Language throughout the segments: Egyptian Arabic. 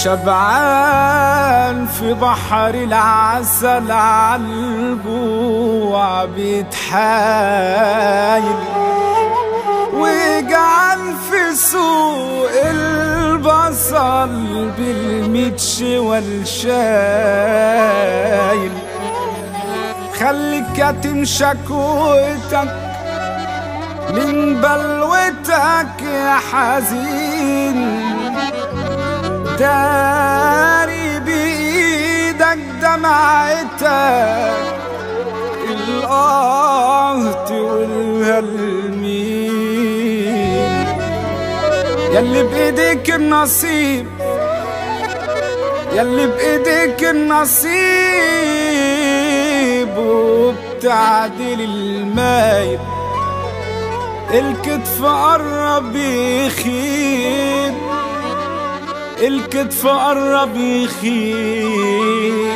شبعان في بحر العسل عالجوع بيتحايل وجعان في سوق البصل بالميتش والشايل خليك كاتم شكوتك من بلوتك يا حزين داري بإيدك دمعتك القهط والهلمين ياللي بإيديك النصيب ياللي بإيديك النصيب وبتعدل المايل الكتف قرب يخيب الكتف قرب يخيب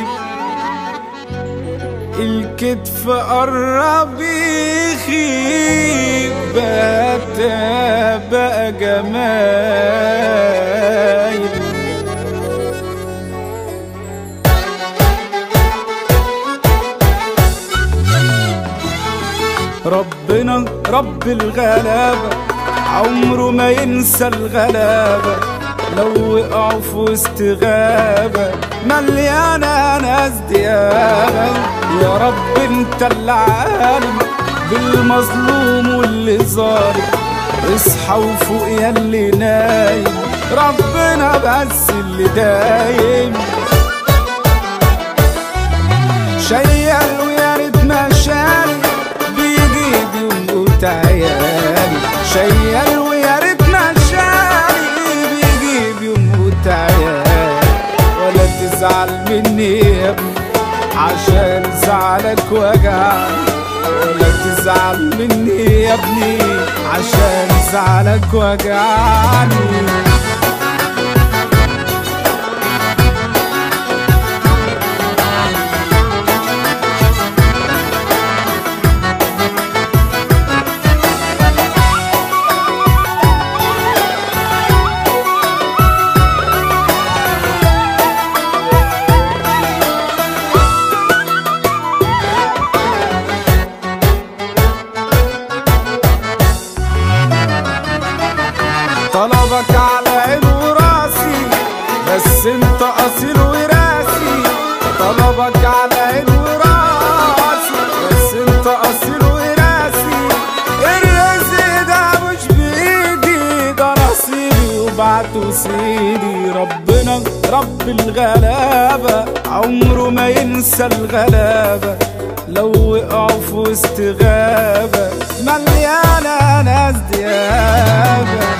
الكتف قرب يخيب بقى بقى جمايل ربنا رب الغلابة عمره ما ينسى الغلابة لو وقعوا في وسط غابة مليانة ناس ديابة يا رب انت اللي عالم بالمظلوم واللي ظالم اصحى وفوق يا اللي نايم ربنا بس اللي دايم شيال ويا ريت ما شال بيجيب يموت عيالي شيال ويا ريت ما شال بيجيب يموت عيالي ولا تزعل مني يا ابني عشان زعلك وجعني ولا تزعل مني يا ابني عشان زعلك وجعني طلبك على عين وراسي بس انت اصيل وراسي طلبك على عين وراسي بس انت اصيل وراسي الرزق ده مش بايدي ده نصيبي وبعته سيدي ربنا رب الغلابة عمره ما ينسى الغلابة لو وقعوا في وسط غابة مليانة ناس ديابة